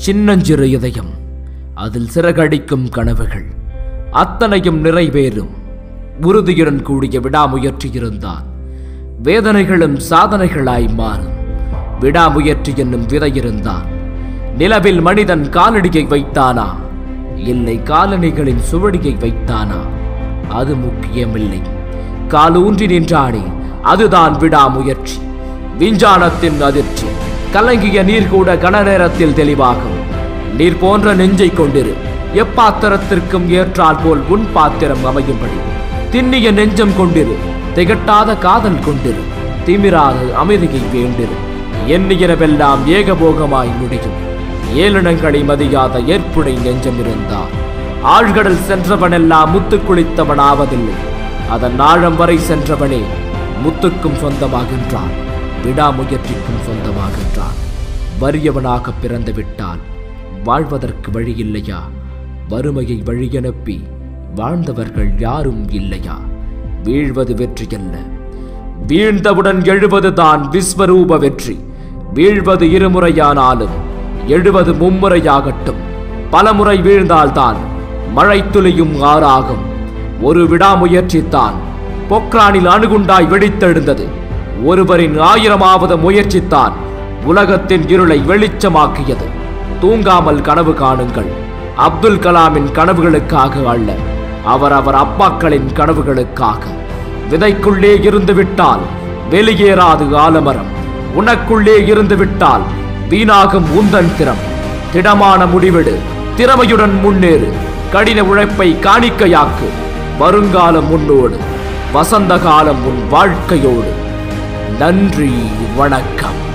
சின்னஞ்சிறு இதயம் அதில் சிறகடிக்கும் கனவுகள் அத்தனையும் நிறைவேறும் உறுதியுடன் கூடிய விடாமுயற்சி இருந்தால் வேதனைகளும் சாதனைகளாய் மாறும் விடாமுயற்சி என்னும் விதை இருந்தால் நிலவில் மனிதன் காலடியை வைத்தானா இல்லை காலணிகளின் சுவடியை வைத்தானா அது முக்கியமில்லை காலூன்றி நின்றானே அதுதான் விடாமுயற்சி விஞ்ஞானத்தின் அதிர்ச்சி கலங்கிய நீர் கூட கன நேரத்தில் தெளிவாகும் நீர் போன்ற நெஞ்சை கொண்டிரு எப்பாத்திரத்திற்கும் ஏற்றால் போல் உன் பாத்திரம் அமையும்படி திண்ணிய நெஞ்சம் கொண்டிரு திகட்டாத காதல் கொண்டிரு திமிராத அமைதியை வேண்டிரு எண்ணியனவெல்லாம் ஏகபோகமாய் முடியும் ஏளினங்களை மதியாத ஏற்புடை நெஞ்சம் இருந்தார் ஆழ்கடல் சென்றவனெல்லாம் முத்து குளித்தவனாவதில்லை அதன் ஆழம் வரை சென்றவனே முத்துக்கும் சொந்தமாகின்றான் விடாமுயற்சிக்கும் சொந்தமாகின்றான் வறியவனாக பிறந்து விட்டால் வாழ்வதற்கு வழி இல்லையா வறுமையை வழியனுப்பி வாழ்ந்தவர்கள் யாரும் இல்லையா வீழ்வது வெற்றியல்ல வீழ்ந்தவுடன் எழுவதுதான் விஸ்வரூப வெற்றி வீழ்வது இருமுறையானாலும் எழுவது மும்முறையாகட்டும் பலமுறை வீழ்ந்தால்தான் மழை துளியும் ஆறாகும் ஒரு விடாமுயற்சித்தான் பொக்ரானில் அணுகுண்டாய் வெடித்தெழுந்தது ஒருவரின் ஆயிரமாவது முயற்சித்தான் உலகத்தின் இருளை வெளிச்சமாக்கியது தூங்காமல் கனவு காணுங்கள் அப்துல் கலாமின் கனவுகளுக்காக அல்ல அவரவர் அப்பாக்களின் கனவுகளுக்காக விதைக்குள்ளே இருந்து விட்டால் வெளியேறாது ஆலமரம் உனக்குள்ளே இருந்து விட்டால் வீணாகும் உந்தன் திறம் திடமான முடிவெடு திறமையுடன் முன்னேறு கடின உழைப்பை காணிக்கையாக்கு வருங்காலம் உன்னோடு வசந்த காலம் உன் வாழ்க்கையோடு நன்றி வணக்கம்